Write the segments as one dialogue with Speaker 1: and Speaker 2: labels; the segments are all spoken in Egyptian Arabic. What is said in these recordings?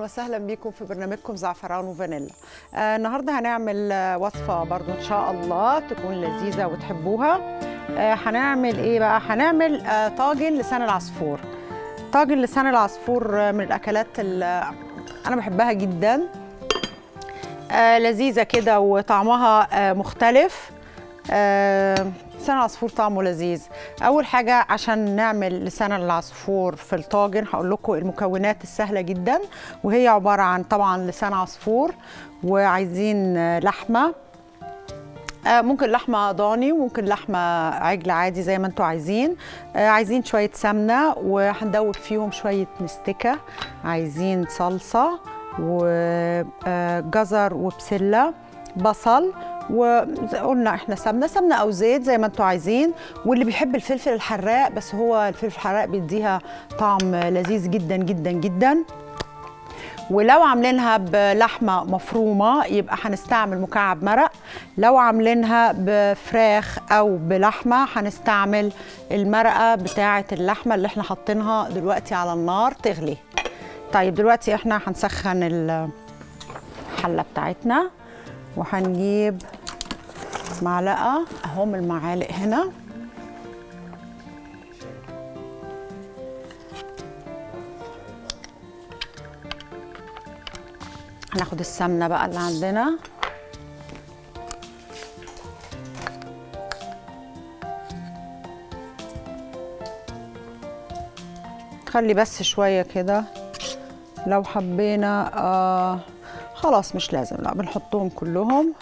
Speaker 1: وسهلا بيكم في برنامجكم زعفران وفانيلا آه النهارده هنعمل آه، وصفه برضو ان شاء الله تكون لذيذه وتحبوها آه هنعمل ايه بقى هنعمل آه طاجن لسان العصفور طاجن لسان العصفور آه، من الاكلات اللي انا بحبها جدا آه لذيذه كده وطعمها آه مختلف آه لسان العصفور طعمه لذيذ اول حاجه عشان نعمل لسان العصفور في الطاجن هقول لكم المكونات السهله جدا وهي عباره عن طبعا لسان عصفور وعايزين آه، لحمه آه، ممكن لحمه ضاني وممكن لحمه عجل عادي زي ما انتوا عايزين آه، عايزين شويه سمنه وهندوب فيهم شويه مستكه عايزين صلصه وجزر وبسله بصل وزي قلنا احنا سمنه سمنه او زيت زي ما انتوا عايزين واللي بيحب الفلفل الحراق بس هو الفلفل الحراق بيديها طعم لذيذ جدا جدا جدا ولو عاملينها بلحمه مفرومه يبقى هنستعمل مكعب مرق لو عاملينها بفراخ او بلحمه هنستعمل المرقه بتاعه اللحمه اللي احنا حاطينها دلوقتي على النار تغلي طيب دلوقتي احنا هنسخن الحله بتاعتنا وهنجيب معلقه اهم المعالق هنا هناخد السمنه بقى اللي عندنا خلي بس شويه كده لو حبينا آه خلاص مش لازم لا بنحطهم كلهم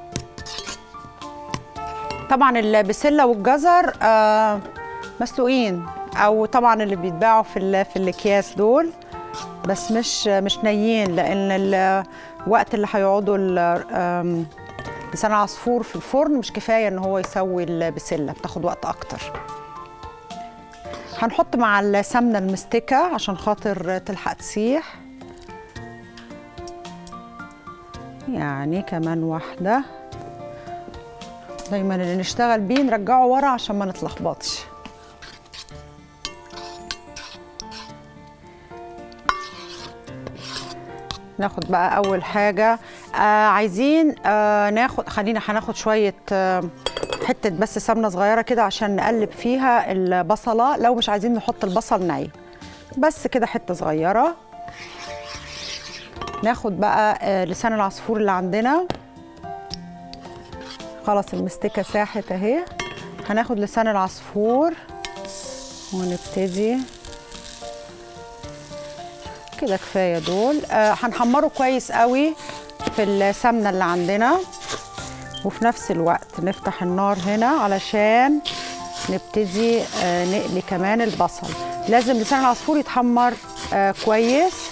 Speaker 1: طبعا البسله والجزر آه مسلوقين او طبعا اللي بيتباعوا في ال- في الاكياس دول بس مش مش نيين لان الوقت اللي هيقعدوا ال- آم، لسان العصفور في الفرن مش كفايه ان هو يسوي البسله بتاخد وقت اكتر هنحط مع السمنه المستكه عشان خاطر تلحق تسيح يعني كمان واحده دايما اللي نشتغل بيه نرجعه ورا عشان ما نتلخبطش ناخد بقى اول حاجه آه عايزين آه ناخد خلينا هناخد شويه آه حته بس سمنه صغيره كده عشان نقلب فيها البصله لو مش عايزين نحط البصل ني بس كده حته صغيره ناخد بقى آه لسان العصفور اللي عندنا خلاص المستكه ساحت اهي هناخد لسان العصفور ونبتدي كده كفايه دول آه هنحمره كويس قوي في السمنه اللي عندنا وفي نفس الوقت نفتح النار هنا علشان نبتدي آه نقلي كمان البصل لازم لسان العصفور يتحمر آه كويس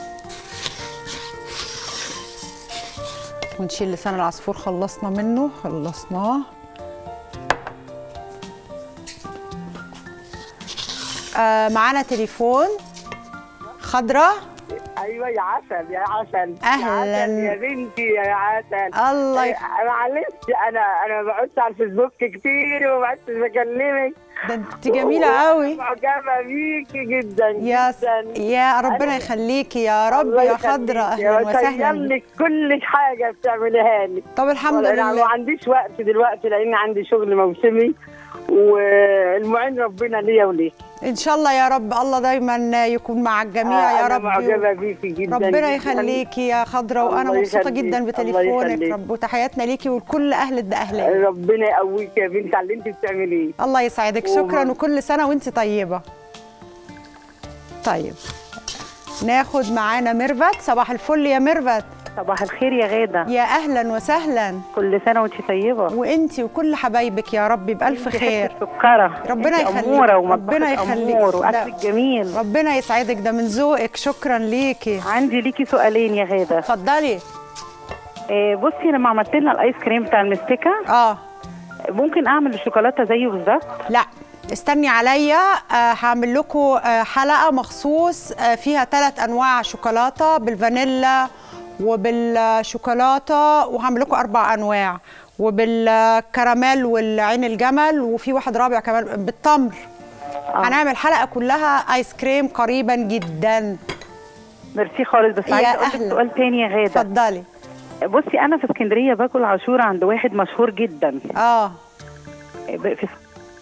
Speaker 1: ونشيل لسان العصفور خلصنا منه خلصناه آه معانا تليفون خضرة
Speaker 2: ايوه يا عسل يا عسل
Speaker 1: أهلاً.
Speaker 2: يا عسل يا بنتي يا عسل
Speaker 1: الله يخ...
Speaker 2: أي- معلش انا انا ما بقعدش على الفيسبوك كتير وما بقعدش بكلمك
Speaker 1: ده انت جميلة قوي
Speaker 2: معجبه بيكي جدا
Speaker 1: يا س...
Speaker 2: جدا
Speaker 1: يا ربنا
Speaker 2: أنا-
Speaker 1: يخليكي يا رب
Speaker 2: الله
Speaker 1: يا
Speaker 2: يخليكي.
Speaker 1: خضرة اهلا وسهلا
Speaker 2: وسلم لك كل حاجه بتعمليها لي
Speaker 1: طب الحمد
Speaker 2: انا ما
Speaker 1: لله
Speaker 2: عنديش وقت دلوقتي لان عندي شغل موسمي والمعين ربنا ليا وليك
Speaker 1: ان شاء الله يا رب الله دايما يكون مع الجميع يا
Speaker 2: أنا
Speaker 1: رب
Speaker 2: معجبه بيكي جدا
Speaker 1: ربنا
Speaker 2: جداً.
Speaker 1: يخليكي يا خضرة وانا
Speaker 2: الله
Speaker 1: مبسوطة
Speaker 2: يخليك.
Speaker 1: جدا
Speaker 2: الله
Speaker 1: بتليفونك
Speaker 2: يخليك.
Speaker 1: رب وتحياتنا ليكي ولكل اهل الدقهلية
Speaker 2: ربنا يقويك يا بنت على اللي انت بتعمليه
Speaker 1: الله يسعدك شكرا
Speaker 2: وما-
Speaker 1: وكل سنة وانت طيبة طيب ناخد معانا ميرفت صباح الفل يا ميرفت
Speaker 3: صباح الخير يا غادة
Speaker 1: يا اهلا وسهلا
Speaker 3: كل سنة وانت طيبة
Speaker 1: وانتي وكل حبايبك يا رب بألف
Speaker 3: انت
Speaker 1: خير
Speaker 3: حتة سكرة
Speaker 1: ربنا
Speaker 3: انت
Speaker 1: يخليك.
Speaker 3: أمورة
Speaker 1: ربنا
Speaker 3: ومطبخك
Speaker 1: يخليك.
Speaker 3: أمور
Speaker 1: لا.
Speaker 3: وأكلك جميل
Speaker 1: ربنا يسعدك ده من ذوقك شكرا ليكي
Speaker 3: عندي ليكي سؤالين يا غادة
Speaker 1: اتفضلي
Speaker 3: آه، بصي لما عملت لنا الآيس كريم بتاع المستكة
Speaker 1: اه
Speaker 3: ممكن أعمل الشوكولاتة زيه بالظبط
Speaker 1: لا استني عليا آه هعمل لكم آه حلقه مخصوص آه فيها ثلاث انواع شوكولاته بالفانيلا وبالشوكولاته وهعمل لكم اربع انواع وبالكراميل والعين الجمل وفي واحد رابع كمان بالتمر
Speaker 3: آه.
Speaker 1: هنعمل حلقه كلها ايس كريم قريبا جدا
Speaker 3: ميرسي خالص بس
Speaker 1: يا
Speaker 3: عايزه اقول لك
Speaker 1: أهلا.
Speaker 3: سؤال تاني يا غاده
Speaker 1: اتفضلي
Speaker 3: بصي انا في اسكندريه باكل عاشوره عند واحد مشهور جدا
Speaker 1: اه
Speaker 3: ب- في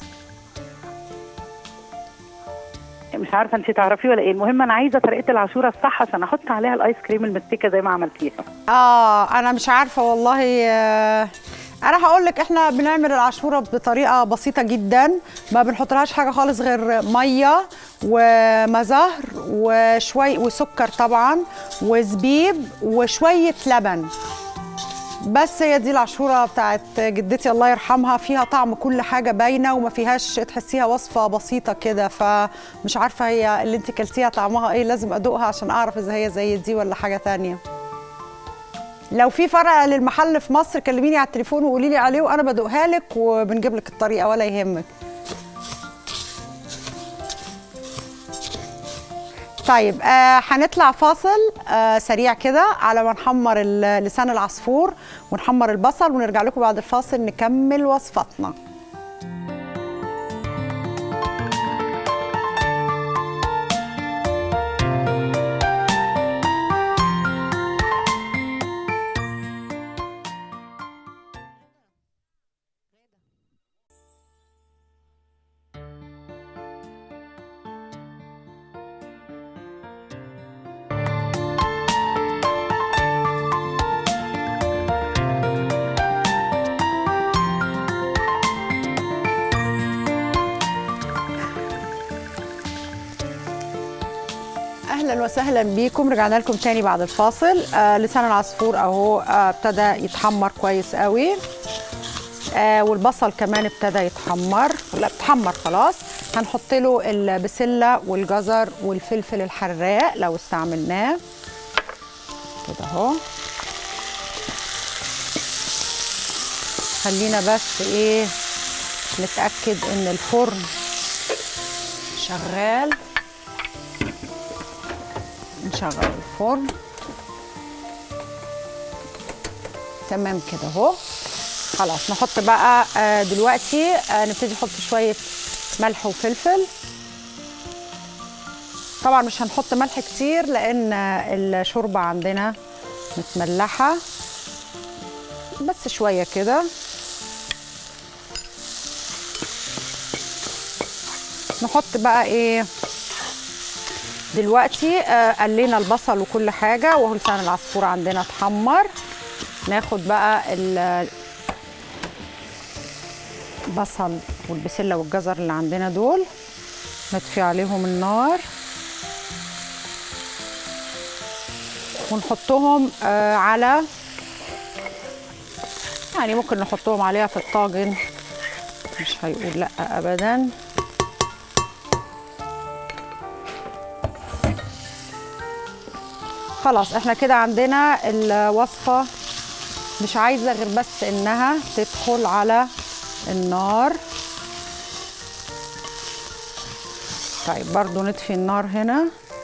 Speaker 3: مش عارفه انت تعرفيه ولا ايه المهم انا عايزه طريقه العاشوره الصح عشان احط عليها الايس كريم المستكه زي ما عملتيها
Speaker 1: اه انا مش عارفه والله آه، انا هقول لك احنا بنعمل العاشوره بطريقه بسيطه جدا ما بنحطلهاش حاجه خالص غير ميه ومزهر وشوي وسكر طبعا وزبيب وشويه لبن بس هي دي العاشوره بتاعت جدتي الله يرحمها فيها طعم كل حاجه باينه وما فيهاش تحسيها وصفه بسيطه كده فمش عارفه هي اللي انت كلتيها طعمها ايه لازم ادوقها عشان اعرف اذا هي زي دي ولا حاجه تانية لو في فرع للمحل في مصر كلميني على التليفون وقولي لي عليه وانا بدوقها لك وبنجيب لك الطريقه ولا يهمك طيب آه هنطلع فاصل آه سريع كده على ما نحمر ال- لسان العصفور ونحمر البصل ونرجع لكم بعد الفاصل نكمل وصفتنا اهلا وسهلا بيكم رجعنا لكم تاني بعد الفاصل آه لسان العصفور اهو آه ابتدى يتحمر كويس قوي آه والبصل كمان ابتدى يتحمر لا اتحمر خلاص هنحط له البسله والجزر والفلفل الحراق لو استعملناه كده اهو خلينا بس ايه نتاكد ان الفرن شغال نشغل الفرن تمام كده اهو خلاص نحط بقى آه، دلوقتي آه، نبتدي نحط شويه ملح وفلفل طبعا مش هنحط ملح كتير لان آه، الشوربه عندنا متملحه بس شويه كده نحط بقى ايه دلوقتي آه، قلينا البصل وكل حاجه وهو لسان العصفور عندنا اتحمر ناخد بقى ال- البصل والبسله والجزر اللي عندنا دول نطفي عليهم النار ونحطهم آه، على يعني ممكن نحطهم عليها في الطاجن مش هيقول لا ابدا خلاص احنا كده عندنا الوصفة مش عايزة غير بس انها تدخل على النار طيب برضو نطفي النار هنا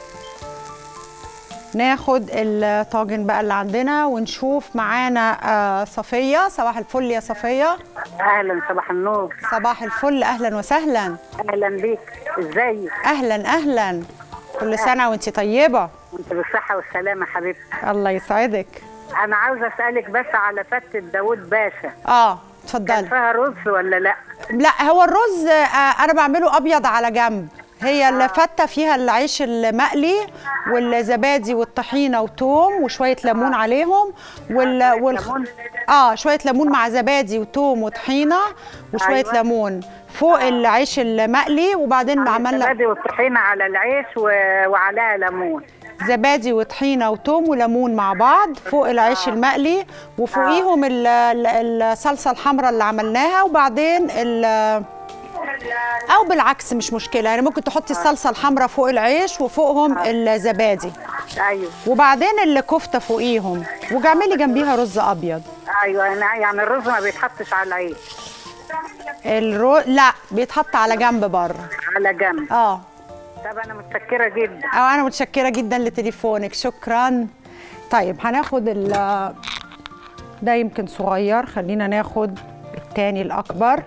Speaker 1: ناخد الطاجن بقى اللي عندنا ونشوف معانا آه، صفية صباح الفل يا صفية
Speaker 2: اهلا صباح النور
Speaker 1: صباح الفل اهلا وسهلا
Speaker 2: اهلا بيك ازيك
Speaker 1: اهلا اهلا كل سنة وانت طيبة
Speaker 2: انت بالصحه والسلامه حبيبتي
Speaker 1: الله يسعدك
Speaker 2: انا عاوزه اسالك بس على فتة داوود باشا
Speaker 1: اه
Speaker 2: كان
Speaker 1: اتفضلي
Speaker 2: فيها رز ولا لا
Speaker 1: لا هو الرز آه، انا بعمله ابيض على جنب هي الفتة فيها العيش المقلي والزبادي والطحينة وتوم وشوية ليمون عليهم وال... وال...
Speaker 2: ليمون؟
Speaker 1: اه شوية ليمون مع زبادي وتوم وطحينة وشوية
Speaker 2: أيوة.
Speaker 1: ليمون فوق العيش المقلي وبعدين عملنا
Speaker 2: الزبادي والطحينه على العيش و... وعليها ليمون
Speaker 1: زبادي وطحينه وتوم وليمون مع بعض فوق العيش المقلي وفوقيهم ال- ال- الصلصه الحمراء اللي عملناها وبعدين ال- او بالعكس مش مشكله يعني ممكن تحطي الصلصه الحمراء فوق العيش وفوقهم الزبادي
Speaker 2: ايوه
Speaker 1: وبعدين الكفته فوقيهم وجعملي جنبيها رز ابيض
Speaker 2: ايوه أنا- يعني الرز ما بيتحطش على العيش
Speaker 1: الرو لا بيتحط على جنب بره
Speaker 2: على جنب
Speaker 1: اه
Speaker 2: طب انا متشكره جدا
Speaker 1: أو أنا متشكرة جدا لتليفونك شكرا طيب هناخد ال ده يمكن صغير خلينا ناخد التاني الأكبر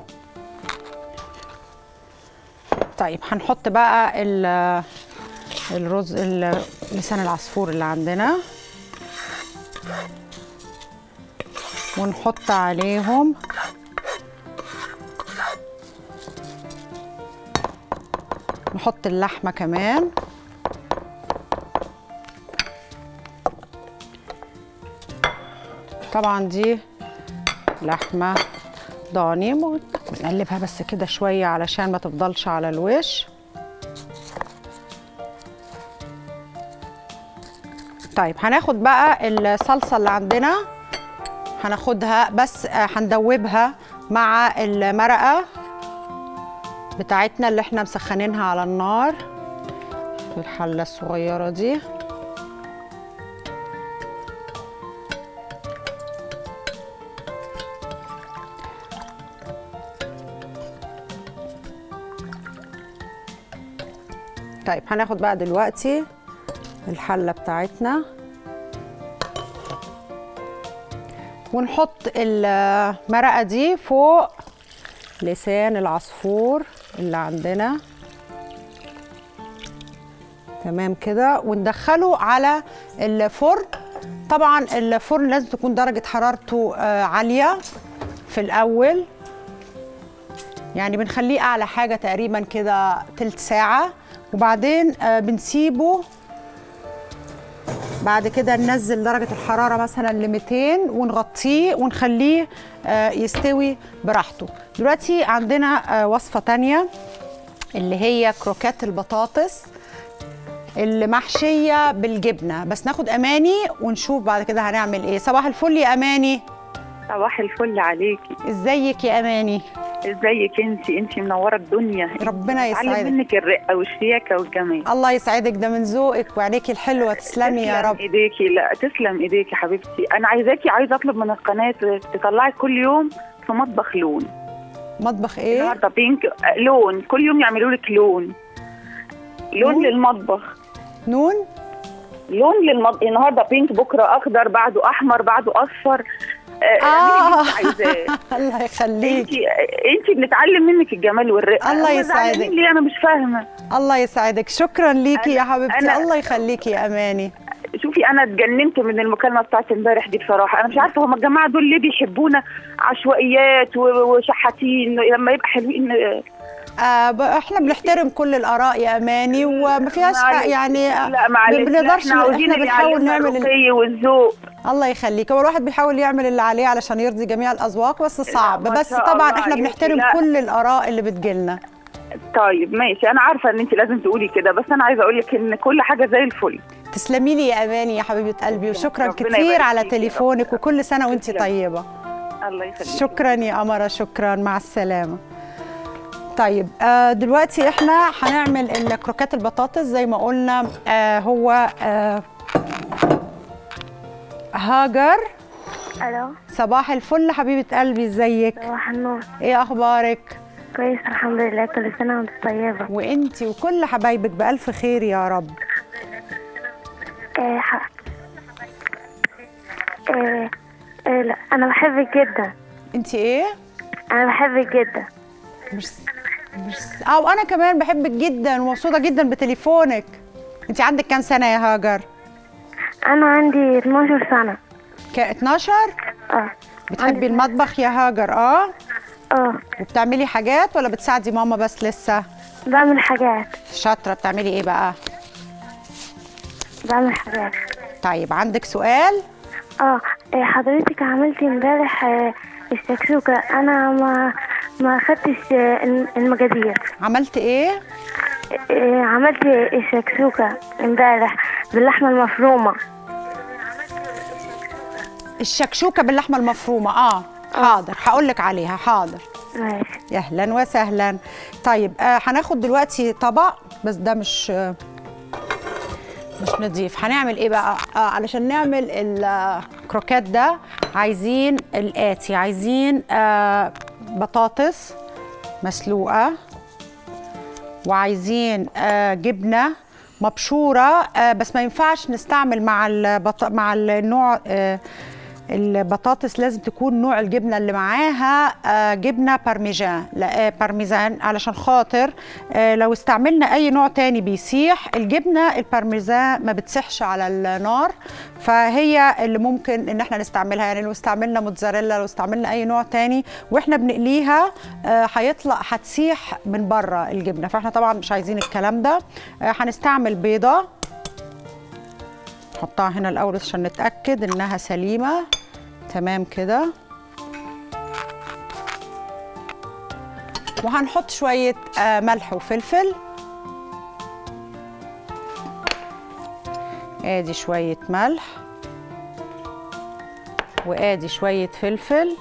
Speaker 1: طيب هنحط بقى ال الرز ال- لسان العصفور اللي عندنا ونحط عليهم نحط اللحمة كمان طبعا دي لحمة ضاني نقلبها بس كده شوية علشان ما تفضلش على الوش طيب هناخد بقى الصلصة اللي عندنا هناخدها بس آه، هندوبها مع المرقة بتاعتنا اللي احنا مسخنينها على النار في الحلة الصغيرة دي طيب هناخد بقى دلوقتي الحلة بتاعتنا ونحط المرقة دي فوق لسان العصفور اللي عندنا تمام كده وندخله على الفرن طبعا الفرن لازم تكون درجة حرارته آه، عالية في الأول يعني بنخليه أعلى حاجة تقريبا كده تلت ساعة وبعدين آه، بنسيبه بعد كده ننزل درجة الحرارة مثلا ل 200 ونغطيه ونخليه آه، يستوي براحته دلوقتي عندنا آه، وصفة تانية اللي هي كروكات البطاطس اللي محشية بالجبنة بس ناخد أماني ونشوف بعد كده هنعمل إيه صباح الفل يا أماني
Speaker 3: صباح الفل عليكي
Speaker 1: إزيك يا أماني
Speaker 3: ازيك انت انت منوره الدنيا
Speaker 1: ربنا
Speaker 3: اتعلم
Speaker 1: يسعدك
Speaker 3: منك الرقه والشياكه والجمال
Speaker 1: الله يسعدك ده من ذوقك وعينيكي الحلوة تسلمي يا
Speaker 3: تسلم
Speaker 1: رب
Speaker 3: ايديكي لا تسلم ايديكي حبيبتي انا عايزاكي عايزه اطلب من القناه تطلعي كل يوم في مطبخ لون
Speaker 1: مطبخ إيه؟
Speaker 3: النهارده بينك آه، لون كل يوم يعملوا لك لون
Speaker 1: لون؟
Speaker 3: لون للمطبخ
Speaker 1: نون
Speaker 3: لون للمطبخ النهارده بينك بكره اخضر بعده احمر بعده اصفر
Speaker 1: آه.
Speaker 3: آه اللي انت عايزاه
Speaker 1: الله يخليك
Speaker 3: انت انت بنتعلم منك الجمال والرقه
Speaker 1: الله
Speaker 3: هم
Speaker 1: يسعدك.
Speaker 3: زعلانين ليه انا مش فاهمه
Speaker 1: الله يسعدك شكرا ليكي يا حبيبتي
Speaker 3: أنا-
Speaker 1: الله يخليكي يا اماني
Speaker 3: شوفي انا اتجننت من المكالمه بتاعت امبارح دي بصراحه انا مش عارفه هم الجماعه دول ليه بيحبونا عشوائيات و- وشحاتين لما يبقى حلوين
Speaker 1: آه ب- احنا بنحترم كل الاراء يا اماني وما فيهاش حق
Speaker 3: معلش.
Speaker 1: يعني آه،
Speaker 3: لا معلش
Speaker 1: ما بنقدرش
Speaker 3: احنا عاوزين
Speaker 1: احنا
Speaker 3: اللي
Speaker 1: بنحاول
Speaker 3: يعلمنا
Speaker 1: نعمل ال...
Speaker 3: الرقي والذوق
Speaker 1: الله يخليك هو الواحد بيحاول يعمل اللي عليه علشان يرضي جميع الاذواق بس صعب
Speaker 3: ما
Speaker 1: بس
Speaker 3: شاء
Speaker 1: طبعا
Speaker 3: الله
Speaker 1: احنا
Speaker 3: عليكي.
Speaker 1: بنحترم
Speaker 3: لا.
Speaker 1: كل الاراء اللي بتجيلنا
Speaker 3: طيب ماشي انا عارفه ان انت لازم تقولي كده بس انا عايزه اقول لك ان كل حاجه زي الفل
Speaker 1: تسلمي لي يا اماني يا حبيبه قلبي وشكرا
Speaker 3: ربنا
Speaker 1: كتير
Speaker 3: يبارك
Speaker 1: على
Speaker 3: فيكي يا رب.
Speaker 1: تليفونك وكل سنه وانت
Speaker 3: تسلمي.
Speaker 1: طيبه
Speaker 3: الله يخليك
Speaker 1: شكرا يا قمرة شكرا مع السلامة طيب آه دلوقتي احنا هنعمل الكروكات البطاطس زي ما قلنا آه هو آه هاجر
Speaker 4: الو
Speaker 1: صباح الفل حبيبة قلبي ازيك
Speaker 4: صباح النور
Speaker 1: ايه اخبارك
Speaker 4: كويس الحمد لله كل سنة وانت طيبة
Speaker 1: وانتي وكل حبايبك بألف خير يا رب
Speaker 4: آه ح... آه آه لا أنا بحبك جدا
Speaker 1: انتي ايه
Speaker 4: أنا بحبك جدا
Speaker 1: مش مش او انا كمان بحبك جدا ومبسوطة جدا بتليفونك انتي عندك كام سنة يا هاجر
Speaker 4: أنا عندي 12 سنة
Speaker 1: ك 12
Speaker 4: اه
Speaker 1: بتحبي
Speaker 4: عندي-
Speaker 1: المطبخ يا هاجر اه
Speaker 4: اه
Speaker 1: وبتعملي حاجات ولا بتساعدي ماما بس لسه
Speaker 4: بعمل حاجات
Speaker 1: شاطره بتعملي ايه بقى
Speaker 4: بعمل حاجات
Speaker 1: طيب عندك سؤال
Speaker 4: اه آه، حضرتك عملتي امبارح آه، الشكشوكة أنا ما ما خدتش آه، الم- المقادير
Speaker 1: عملت ايه
Speaker 4: آه، عملت الشكشوكة امبارح باللحمة المفرومة
Speaker 1: الشكشوكه باللحمه المفرومه اه حاضر هقول لك عليها حاضر
Speaker 4: ماشي
Speaker 1: اهلا وسهلا طيب آه هناخد دلوقتي طبق بس ده مش آه مش نضيف هنعمل ايه بقى آه علشان نعمل الكروكات ده عايزين الاتي عايزين آه بطاطس مسلوقه وعايزين آه جبنه مبشوره آه بس ما ينفعش نستعمل مع البط... مع النوع آه البطاطس لازم تكون نوع الجبنه اللي معاها آه، جبنه بارميجان لا آه، بارميزان علشان خاطر آه، لو استعملنا اي نوع تاني بيسيح الجبنه البارميزان ما بتسيحش على النار فهي اللي ممكن ان احنا نستعملها يعني لو استعملنا موتزاريلا لو استعملنا اي نوع تاني واحنا بنقليها آه، هيطلع هتسيح من بره الجبنه فاحنا طبعا مش عايزين الكلام ده آه، هنستعمل بيضه نحطها هنا الاول عشان نتاكد انها سليمه تمام كده وهنحط شويه آه، ملح وفلفل ادي شويه ملح وادي شويه فلفل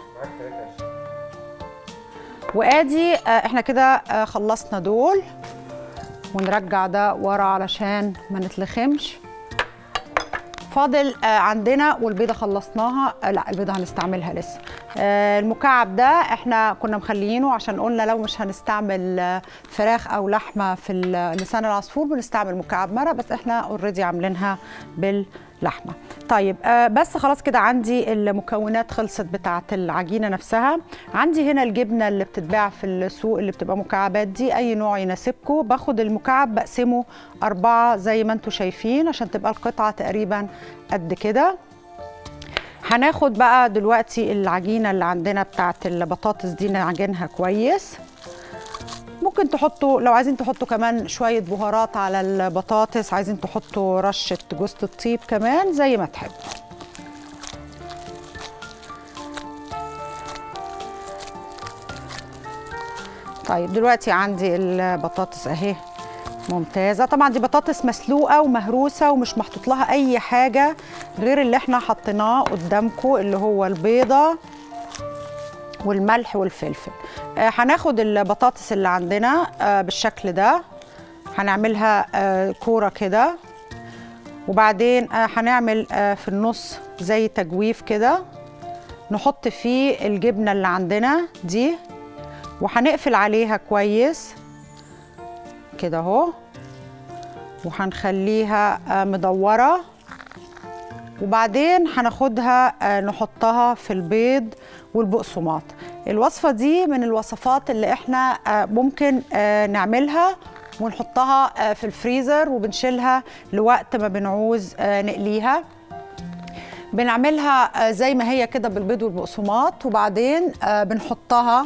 Speaker 1: وادي آه، احنا كده آه، خلصنا دول ونرجع ده ورا علشان ما نتلخمش فاضل آه، عندنا والبيضه خلصناها آه، لا البيضه هنستعملها لسه آه، المكعب ده احنا كنا مخليينه عشان قلنا لو مش هنستعمل آه، فراخ او لحمه في ال- لسان العصفور بنستعمل مكعب مرق بس احنا اوريدي عاملينها باللحمه طيب آه، بس خلاص كده عندي المكونات خلصت بتاعه العجينه نفسها عندي هنا الجبنه اللي بتتباع في السوق اللي بتبقى مكعبات دي اي نوع يناسبكم باخد المكعب بقسمه أربعة زي ما انتم شايفين عشان تبقى القطعه تقريبا قد كده هناخد بقى دلوقتي العجينه اللي عندنا بتاعه البطاطس دي نعجنها كويس ممكن تحطوا لو عايزين تحطوا كمان شويه بهارات على البطاطس عايزين تحطوا رشه جوز الطيب كمان زي ما تحبوا طيب دلوقتي عندي البطاطس اهي ممتازة طبعا دي بطاطس مسلوقة ومهروسة ومش محطوط لها أي حاجة غير اللي احنا حطيناه قدامكم اللي هو البيضة والملح والفلفل آه هناخد البطاطس اللي عندنا آه بالشكل ده هنعملها آه كورة كده وبعدين آه هنعمل آه في النص زي تجويف كده نحط فيه الجبنة اللي عندنا دي وهنقفل عليها كويس كده اهو وهنخليها آه، مدورة وبعدين هناخدها آه، نحطها في البيض والبقسماط الوصفة دي من الوصفات اللي احنا آه، ممكن آه، نعملها ونحطها آه، في الفريزر وبنشيلها لوقت ما بنعوز آه، نقليها بنعملها آه، زي ما هي كده بالبيض والبقسماط وبعدين آه، بنحطها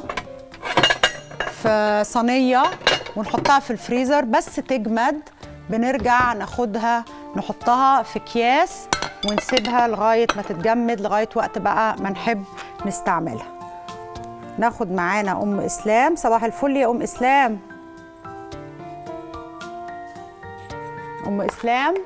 Speaker 1: في صينيه ونحطها في الفريزر بس تجمد بنرجع ناخدها نحطها في اكياس ونسيبها لغايه ما تتجمد لغايه وقت بقى ما نحب نستعملها ناخد معانا ام اسلام صباح الفل يا ام اسلام ام اسلام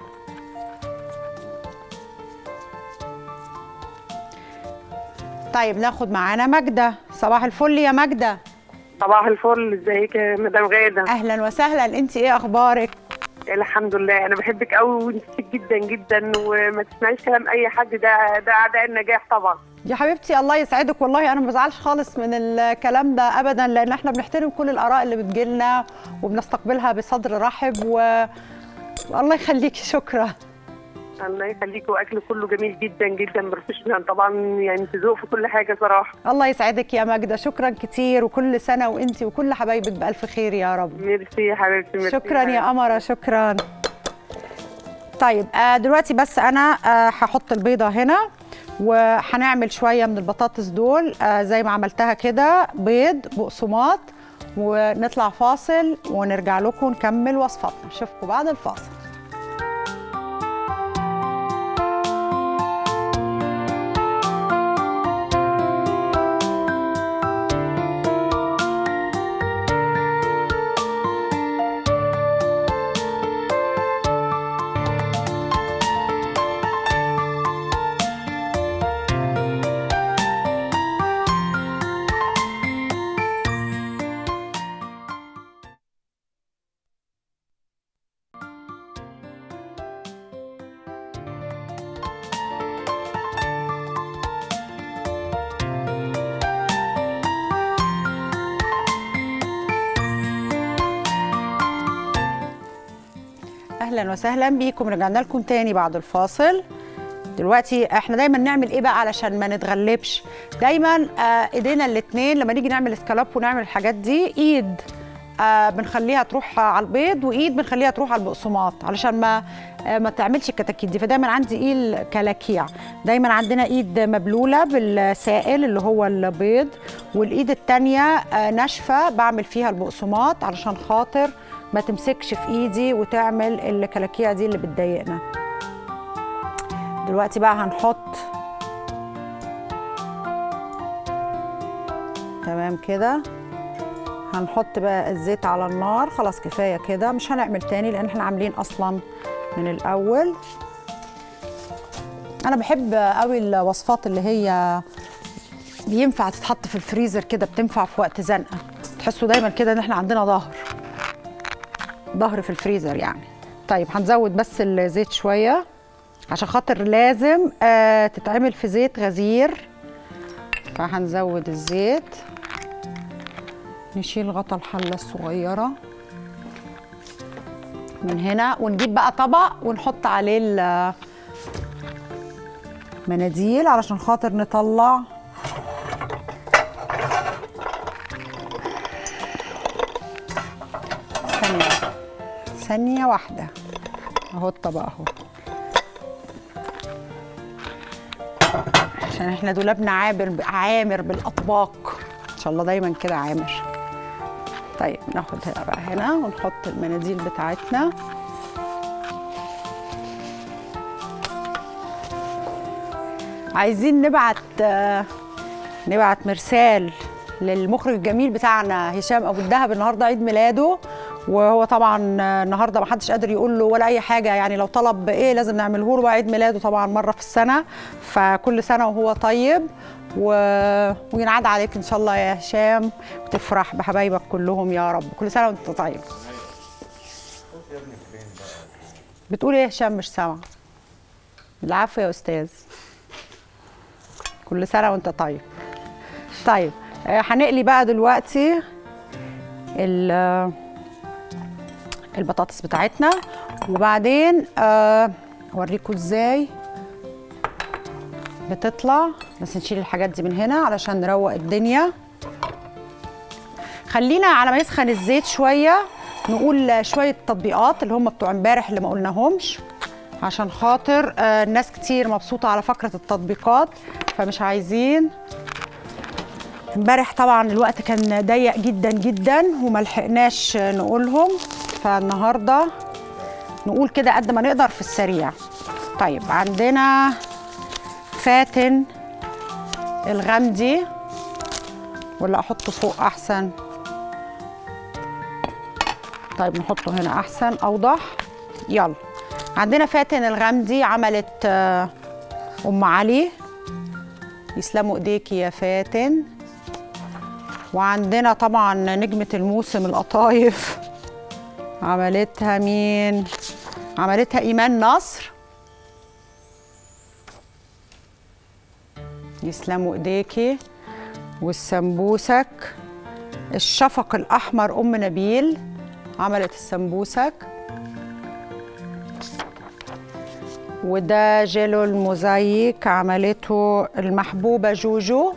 Speaker 1: طيب ناخد معانا ماجده صباح الفل يا ماجده
Speaker 2: صباح الفل ازيك يا مدام غاده
Speaker 1: اهلا وسهلا انت ايه اخبارك
Speaker 2: الحمد لله انا بحبك قوي ونفسك جدا جدا وما تسمعيش كلام اي حد ده ده اعداء النجاح طبعا
Speaker 1: يا حبيبتي الله يسعدك والله انا ما بزعلش خالص من الكلام ده ابدا لان احنا بنحترم كل الاراء اللي بتجيلنا وبنستقبلها بصدر رحب و الله يخليكي شكرا
Speaker 2: الله يخليك واكل كله جميل جدا جدا بروفيشنال طبعا يعني انت ذوق في كل حاجه صراحه
Speaker 1: الله يسعدك يا ماجده شكرا كتير وكل سنه وانت وكل حبايبك بالف خير يا رب
Speaker 2: ميرسي يا حبيبتي ميرسي
Speaker 1: شكرا يا قمره شكرا طيب آه، دلوقتي بس انا آه، هحط البيضه هنا وهنعمل شويه من البطاطس دول آه، زي ما عملتها كده بيض بقسماط ونطلع فاصل ونرجع لكم نكمل وصفاتنا نشوفكم بعد الفاصل اهلا وسهلا بيكم رجعنا لكم تاني بعد الفاصل دلوقتي احنا دايما نعمل ايه بقى علشان ما نتغلبش دايما آه ايدينا الاتنين لما نيجي نعمل اسكالوب ونعمل الحاجات دي ايد آه بنخليها تروح على البيض وايد بنخليها تروح على البقسماط علشان ما آه ما تعملش الكتاكيت دي فدايما عندي ايد كلاكيع دايما عندنا ايد مبلوله بالسائل اللي هو البيض والايد التانية آه ناشفه بعمل فيها البقسماط علشان خاطر ما تمسكش في ايدي وتعمل الكلاكيع دي اللي بتضايقنا دلوقتي بقى هنحط تمام كده هنحط بقى الزيت على النار خلاص كفايه كده مش هنعمل تاني لان احنا عاملين اصلا من الاول انا بحب قوي الوصفات اللي هي ينفع تتحط في الفريزر كده بتنفع في وقت زنقه تحسوا دايما كده ان احنا عندنا ظهر ظهر في الفريزر يعني طيب هنزود بس الزيت شويه عشان خاطر لازم آه تتعمل في زيت غزير فهنزود الزيت نشيل غطا الحله الصغيره من هنا ونجيب بقى طبق ونحط عليه المناديل علشان خاطر نطلع ثانية ثانية واحدة اهو الطبق اهو عشان احنا دولابنا عامر عامر بالاطباق ان شاء الله دايما كده عامر طيب ناخد هنا بقى هنا ونحط المناديل بتاعتنا عايزين نبعت نبعت مرسال للمخرج الجميل بتاعنا هشام ابو الدهب النهارده عيد ميلاده وهو طبعا النهارده ما حدش قادر يقول له ولا اي حاجه يعني لو طلب ايه لازم نعمله له بقى عيد ميلاده طبعا مره في السنه فكل سنه وهو طيب و... وينعاد عليك ان شاء الله يا هشام وتفرح بحبايبك كلهم يا رب كل سنه وانت طيب بتقول ايه يا هشام مش سامع العفو يا استاذ كل سنه وانت طيب طيب هنقلي بقى دلوقتي البطاطس بتاعتنا وبعدين اوريكم ازاي بتطلع بس نشيل الحاجات دي من هنا علشان نروق الدنيا خلينا على ما يسخن الزيت شويه نقول شويه تطبيقات اللي هم بتوع امبارح اللي ما قلناهمش عشان خاطر آه الناس كتير مبسوطه على فقره التطبيقات فمش عايزين امبارح طبعا الوقت كان ضيق جدا جدا وما لحقناش نقولهم فالنهارده نقول كده قد ما نقدر في السريع طيب عندنا فاتن الغمدي ولا احطه فوق احسن طيب نحطه هنا احسن اوضح يلا عندنا فاتن الغمدي عملت ام علي يسلموا ايديكي يا فاتن وعندنا طبعا نجمة الموسم القطايف عملتها مين؟ عملتها إيمان نصر يسلموا ايديكي والسمبوسك الشفق الأحمر أم نبيل عملت السمبوسك وده جيلو الموزايك عملته المحبوبة جوجو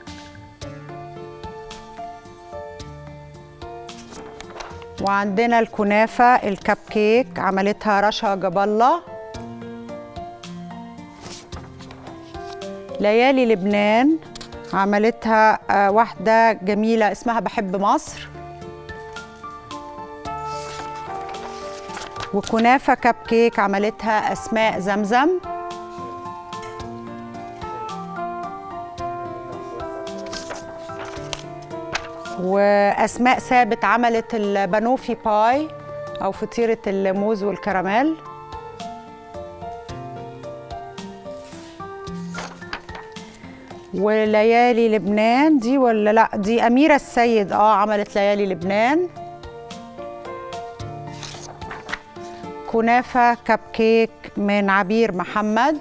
Speaker 1: وعندنا الكنافة الكب كيك عملتها رشا جاب الله ليالي لبنان عملتها واحدة جميلة اسمها بحب مصر وكنافة كب كيك عملتها أسماء زمزم واسماء ثابت عملت البانوفي باي او فطيره الموز والكراميل وليالي لبنان دي ولا لا دي اميره السيد اه عملت ليالي لبنان كنافه كب كيك من عبير محمد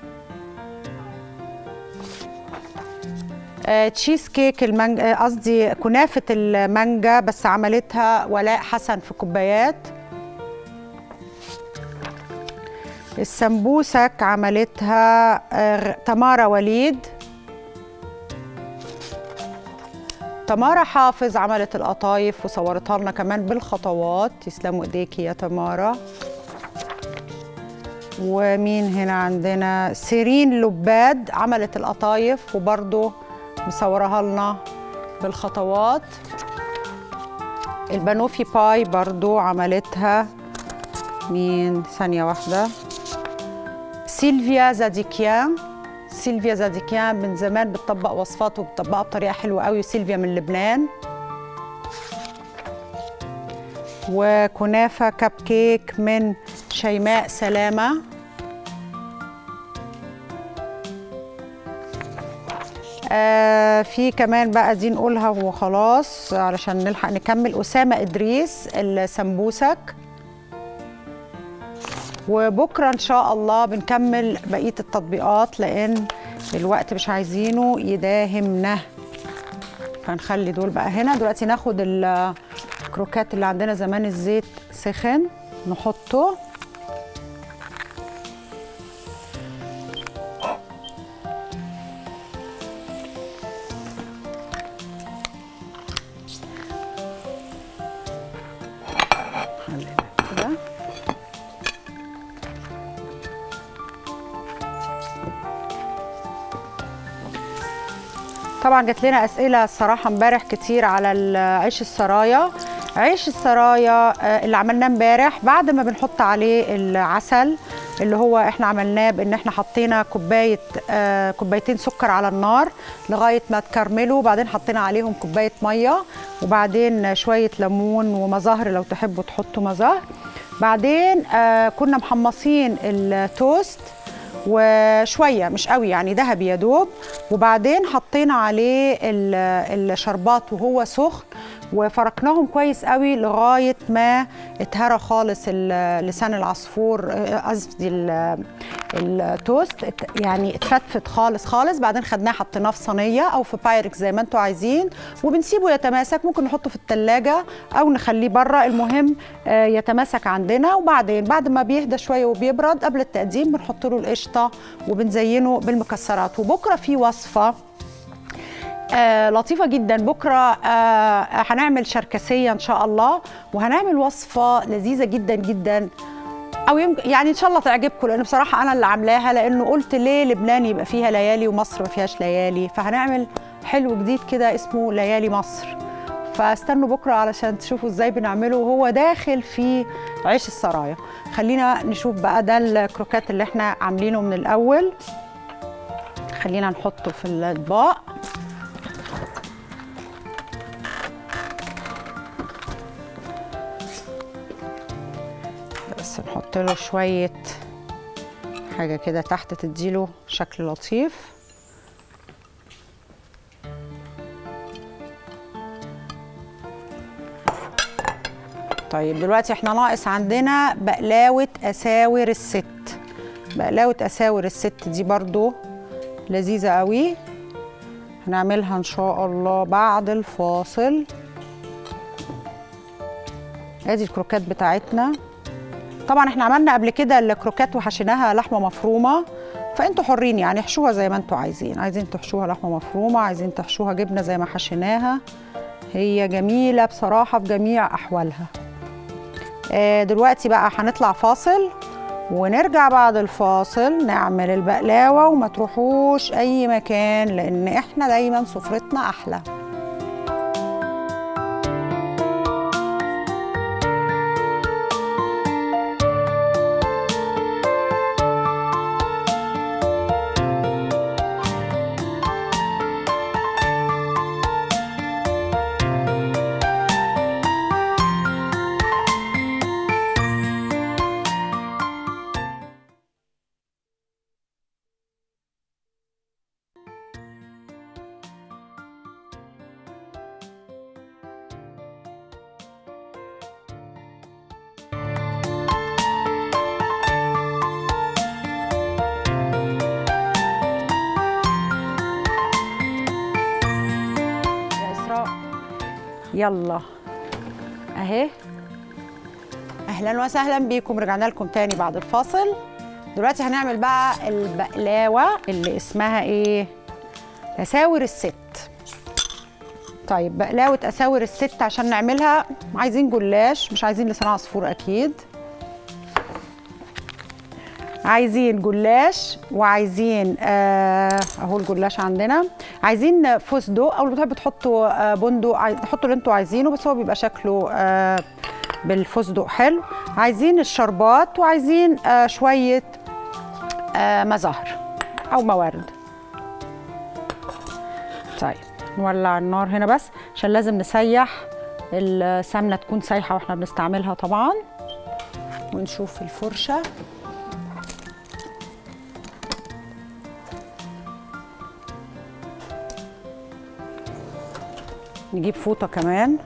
Speaker 1: آه، تشيز كيك المانجا قصدي كنافة المانجا بس عملتها ولاء حسن في كوبايات السمبوسك عملتها آه، تمارا وليد تمارا حافظ عملت القطايف وصورتها لنا كمان بالخطوات تسلموا ايديكي يا تمارا ومين هنا عندنا سيرين لباد عملت القطايف وبرضه مصورها لنا بالخطوات البانوفي باي برضو عملتها مين ثانية واحدة سيلفيا زاديكيان سيلفيا زاديكيان من زمان بتطبق وصفات وبتطبقها بطريقة حلوة قوي سيلفيا من لبنان وكنافة كب كيك من شيماء سلامة آه في كمان بقى دي نقولها وخلاص علشان نلحق نكمل أسامة إدريس السمبوسك وبكرة إن شاء الله بنكمل بقية التطبيقات لأن الوقت مش عايزينه يداهمنا فنخلي دول بقى هنا دلوقتي ناخد الكروكات اللي عندنا زمان الزيت سخن نحطه خلينا كده طبعا جات لنا اسئله الصراحه امبارح كتير على ال- عيش السرايا عيش السرايا آه، اللي عملناه امبارح بعد ما بنحط عليه العسل اللي هو احنا عملناه بان احنا حطينا كوبايه آه، كوبايتين سكر على النار لغايه ما تكرملوا وبعدين حطينا عليهم كوبايه ميه وبعدين شويه ليمون ومظاهر لو تحبوا تحطوا مظاهر بعدين آه، كنا محمصين التوست وشويه مش قوي يعني ذهبي يا دوب وبعدين حطينا عليه ال- الشربات وهو سخن وفركناهم كويس قوي لغايه ما اتهرى خالص ال- لسان العصفور آه، قصدي ال- التوست ات- يعني اتفتفت خالص خالص بعدين خدناه حطيناه في صينيه او في بايركس زي ما انتم عايزين وبنسيبه يتماسك ممكن نحطه في الثلاجه او نخليه بره المهم آه، يتماسك عندنا وبعدين بعد ما بيهدى شويه وبيبرد قبل التقديم بنحط له القشطه وبنزينه بالمكسرات وبكره في وصفه آه لطيفة جدا بكرة آه هنعمل شركسية إن شاء الله وهنعمل وصفة لذيذة جدا جدا أو يمكن يعني إن شاء الله تعجبكم لأن بصراحة أنا اللي عاملاها لأنه قلت ليه لبنان يبقى فيها ليالي ومصر ما فيهاش ليالي فهنعمل حلو جديد كده اسمه ليالي مصر فاستنوا بكرة علشان تشوفوا ازاي بنعمله وهو داخل في عيش السرايا خلينا نشوف بقى ده الكروكات اللي احنا عاملينه من الأول خلينا نحطه في الأطباق بس نحط له شوية حاجة كده تحت تديله شكل لطيف طيب دلوقتي احنا ناقص عندنا بقلاوة أساور الست بقلاوة أساور الست دي برضو لذيذة قوي هنعملها إن شاء الله بعد الفاصل ادي الكروكات بتاعتنا طبعا احنا عملنا قبل كده الكروكات وحشيناها لحمه مفرومه فانتوا حرين يعني احشوها زي ما انتوا عايزين عايزين تحشوها لحمه مفرومه عايزين تحشوها جبنه زي ما حشيناها هي جميله بصراحه في جميع احوالها آه دلوقتي بقى هنطلع فاصل ونرجع بعد الفاصل نعمل البقلاوه وما تروحوش اي مكان لان احنا دايما سفرتنا احلى يا إسراء يلا أهي أهلا وسهلا بيكم رجعنا لكم تاني بعد الفاصل دلوقتي هنعمل بقى البقلاوه اللي اسمها ايه اساور الست طيب بقلاوه اساور الست عشان نعملها عايزين جلاش مش عايزين لسان عصفور اكيد عايزين جلاش وعايزين آه، اهو الجلاش عندنا عايزين فستق او لو بتحبوا تحطوا آه، بندق عايز- تحطوا اللي انتوا عايزينه بس هو بيبقى شكله آه، بالفستق حلو عايزين الشربات وعايزين آه، شويه آه، مزهر او موارد طيب نولع النار هنا بس عشان لازم نسيح السمنه تكون سايحه واحنا بنستعملها طبعا ونشوف الفرشه نجيب فوطه كمان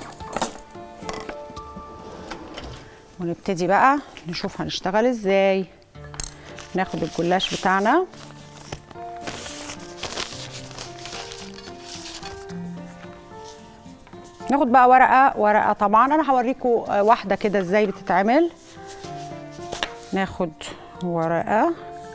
Speaker 1: ونبتدي بقى نشوف هنشتغل ازاي ناخد الجلاش بتاعنا ناخد بقى ورقه ورقه طبعا انا هوريكم واحده كده ازاي بتتعمل ناخد ورقه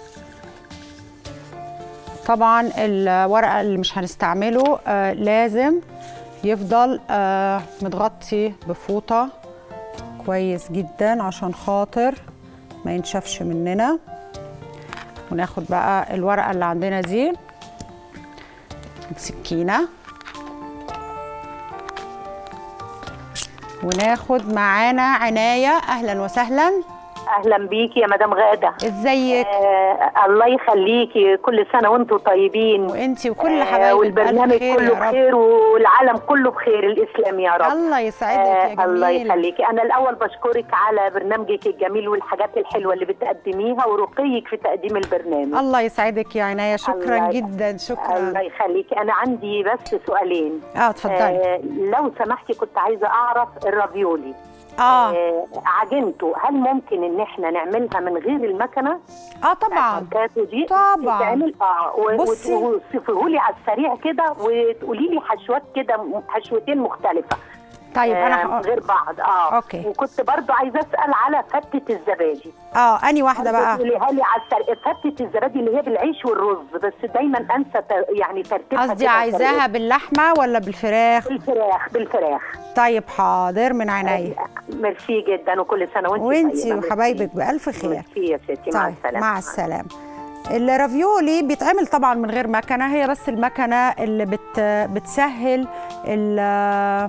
Speaker 1: طبعا الورقه اللي مش هنستعمله آه لازم يفضل آه متغطي بفوطه كويس جدا عشان خاطر ما ينشفش مننا وناخد بقى الورقه اللي عندنا دي بسكينه وناخد معانا عنايه اهلا وسهلا
Speaker 5: اهلا بيكي يا مدام غاده
Speaker 1: ازيك
Speaker 5: آه الله يخليكي كل سنه وانتم طيبين
Speaker 1: وانتي وكل
Speaker 5: آه
Speaker 1: حبايبي
Speaker 5: والبرنامج
Speaker 1: بألف خير
Speaker 5: كله
Speaker 1: يا رب.
Speaker 5: بخير والعالم كله بخير الاسلام يا رب
Speaker 1: الله يسعدك يا جميل
Speaker 5: الله يخليكي انا الاول بشكرك على برنامجك الجميل والحاجات الحلوه اللي بتقدميها ورقيك في تقديم البرنامج
Speaker 1: الله يسعدك يا عنايه شكرا
Speaker 5: الله-
Speaker 1: جدا
Speaker 5: الله
Speaker 1: شكرا
Speaker 5: يخليكي انا عندي بس سؤالين
Speaker 1: اه اتفضلي
Speaker 5: آه لو سمحتي كنت عايزه اعرف الرافيولي
Speaker 1: اه
Speaker 5: آه عجنته هل ممكن ان احنا نعملها من غير المكنه
Speaker 1: اه طبعا
Speaker 5: الكاتو دي
Speaker 1: طبعاً.
Speaker 5: تعمل اه و-
Speaker 1: بصي.
Speaker 5: وت- وتوصفيه لي على السريع كده وتقولي لي حشوات كده م- حشوتين مختلفه
Speaker 1: طيب
Speaker 5: آه،
Speaker 1: انا
Speaker 5: غير بعض اه
Speaker 1: أوكي.
Speaker 5: وكنت برضو عايزه اسال على فتة الزبادي
Speaker 1: اه اني واحده بقى
Speaker 5: تقوليها لي على السريع فتة الزبادي اللي هي بالعيش والرز بس دايما انسى ت- يعني ترتيبها
Speaker 1: قصدي
Speaker 5: كده
Speaker 1: عايزاها باللحمه ولا بالفراخ
Speaker 5: بالفراخ بالفراخ
Speaker 1: طيب حاضر من عينيا
Speaker 5: ميرسي جدا وكل سنه وانت
Speaker 1: وانتي
Speaker 5: طيبة.
Speaker 1: وحبايبك بالف خير
Speaker 5: ميرسي يا ستي مع
Speaker 1: طيب
Speaker 5: السلامه
Speaker 1: مع السلامه الرافيولي بيتعمل طبعا من غير مكنه هي بس المكنه اللي بت بتسهل ال-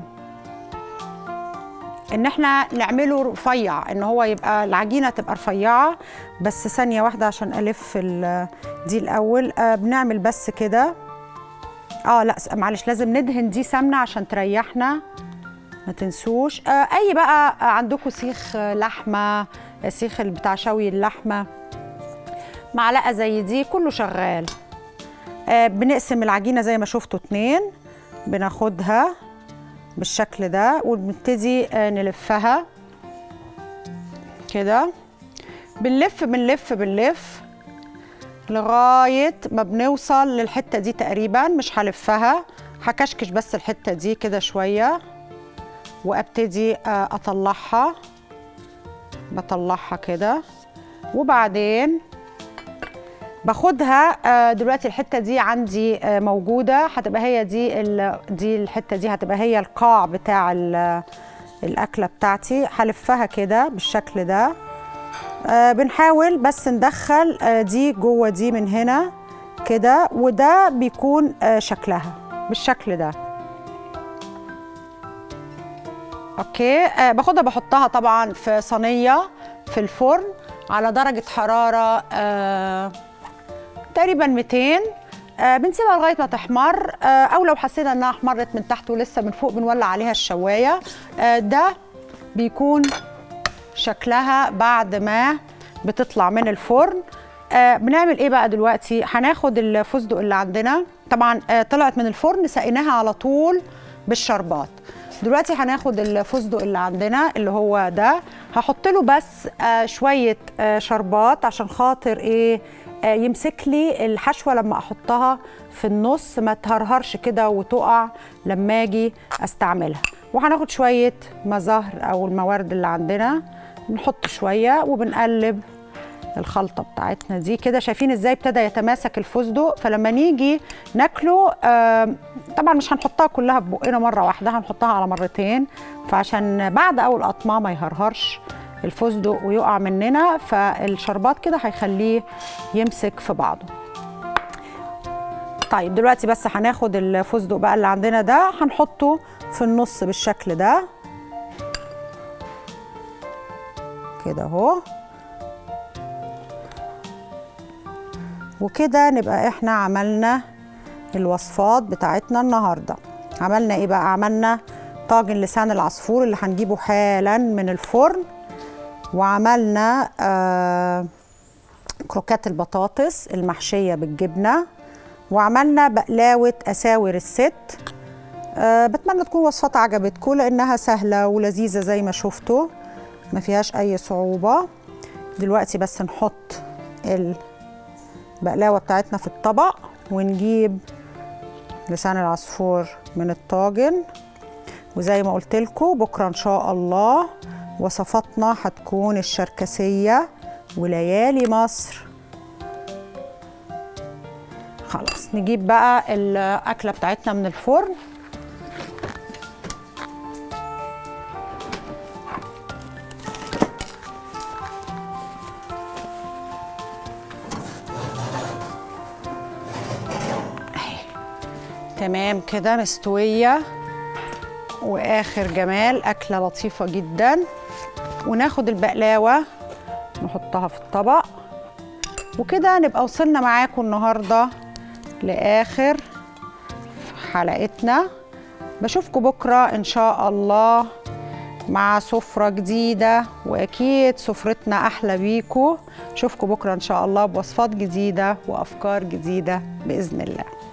Speaker 1: ان احنا نعمله رفيع ان هو يبقى العجينه تبقى رفيعه بس ثانيه واحده عشان الف ال- دي الاول آه بنعمل بس كده اه لا س- معلش لازم ندهن دي سمنه عشان تريحنا ما تنسوش آه اي بقى عندكم سيخ آه، لحمه سيخ اللي بتاع شوي اللحمه معلقه زي دي كله شغال آه بنقسم العجينه زي ما شفتوا اتنين بناخدها بالشكل ده وبنبتدي آه نلفها كده بنلف بنلف بنلف لغايه ما بنوصل للحته دي تقريبا مش هلفها هكشكش بس الحته دي كده شويه وابتدي آه اطلعها بطلعها كده وبعدين باخدها آه، دلوقتي الحته دي عندي آه، موجوده هتبقى هي دي ال- دي الحته دي هتبقى هي القاع بتاع ال- الاكله بتاعتي هلفها كده بالشكل ده آه، بنحاول بس ندخل آه، دي جوه دي من هنا كده وده بيكون آه، شكلها بالشكل ده اوكي آه باخدها بحطها طبعا في صينيه في الفرن على درجه حراره آه تقريبا 200 آه بنسيبها لغايه ما تحمر آه او لو حسينا انها احمرت من تحت ولسه من فوق بنولع عليها الشوايه آه ده بيكون شكلها بعد ما بتطلع من الفرن آه بنعمل ايه بقى دلوقتي هناخد الفستق اللي عندنا طبعا آه طلعت من الفرن سقيناها على طول بالشربات دلوقتي هناخد الفستق اللي عندنا اللي هو ده هحط له بس آه شويه آه شربات عشان خاطر ايه آه يمسك لي الحشوه لما احطها في النص ما تهرهرش كده وتقع لما اجي استعملها وهناخد شويه مزهر او الموارد اللي عندنا نحط شويه وبنقلب الخلطه بتاعتنا دي كده شايفين ازاي ابتدى يتماسك الفستق فلما نيجي ناكله آم، طبعا مش هنحطها كلها في بقنا مره واحده هنحطها على مرتين فعشان بعد اول قطمه ما يهرهرش الفستق ويقع مننا فالشربات كده هيخليه يمسك في بعضه طيب دلوقتي بس هناخد الفستق بقى اللي عندنا ده هنحطه في النص بالشكل ده كده اهو وكده نبقى احنا عملنا الوصفات بتاعتنا النهارده عملنا ايه بقى عملنا طاجن لسان العصفور اللي هنجيبه حالا من الفرن وعملنا آه كروكات البطاطس المحشيه بالجبنه وعملنا بقلاوه اساور الست أه بتمنى تكون وصفات عجبتكم لانها سهله ولذيذه زي ما شفتوا ما فيهاش اي صعوبه دلوقتي بس نحط البقلاوه بتاعتنا في الطبق ونجيب لسان العصفور من الطاجن وزي ما قلت لكم بكره ان شاء الله وصفاتنا هتكون الشركسيه وليالي مصر خلاص نجيب بقى الاكله بتاعتنا من الفرن أهي. تمام كده مستويه واخر جمال اكله لطيفه جدا وناخد البقلاوه نحطها في الطبق وكده نبقى وصلنا معاكم النهارده لاخر حلقتنا بشوفكم بكره ان شاء الله مع سفرة جديدة وأكيد سفرتنا أحلى بيكم أشوفكم بكرة إن شاء الله بوصفات جديدة وأفكار جديدة بإذن الله